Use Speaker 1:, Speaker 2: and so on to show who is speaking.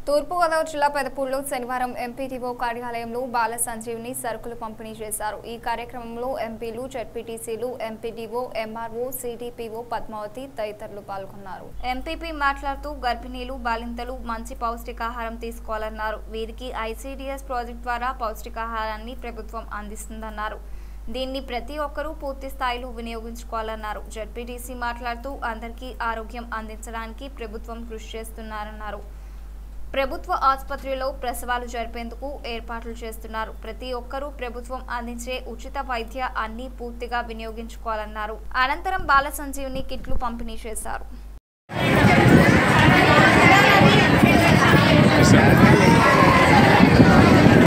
Speaker 1: తూర్పుగోదావరి జిల్లా పెదపూడిలో శనివారం ఎంపీటీఓ కార్యాలయంలో బాల సంజీవిని సరుకులు పంపిణీ చేశారు ఈ కార్యక్రమంలో ఎంపీలు జెడ్పీటీసీలు ఎంపీడీఓ ఎంఆర్ఓ సిడిపిఓ పద్మావతి తదితరులు పాల్గొన్నారు ఎంపీపీ మాట్లాడుతూ గర్భిణీలు బాలింతలు మంచి పౌష్టికాహారం తీసుకోవాలన్నారు వీరికి ఐసీడీఎస్ ప్రాజెక్ట్ ద్వారా పౌష్టికాహారాన్ని ప్రభుత్వం అందిస్తుందన్నారు దీన్ని ప్రతి ఒక్కరూ పూర్తి స్థాయిలో వినియోగించుకోవాలన్నారు జడ్పీటీసీ మాట్లాడుతూ అందరికీ ఆరోగ్యం అందించడానికి ప్రభుత్వం కృషి చేస్తున్నారన్నారు ప్రభుత్వ ఆసుపత్రిలో ప్రసవాలు జరిపేందుకు ఏర్పాట్లు చేస్తున్నారు ప్రతి ఒక్కరూ ప్రభుత్వం అందించే ఉచిత వైద్య అన్ని పూర్తిగా వినియోగించుకోవాలన్నారు అనంతరం బాల సంజీవిని కిట్లు పంపిణీ చేశారు
Speaker 2: Yes, sir.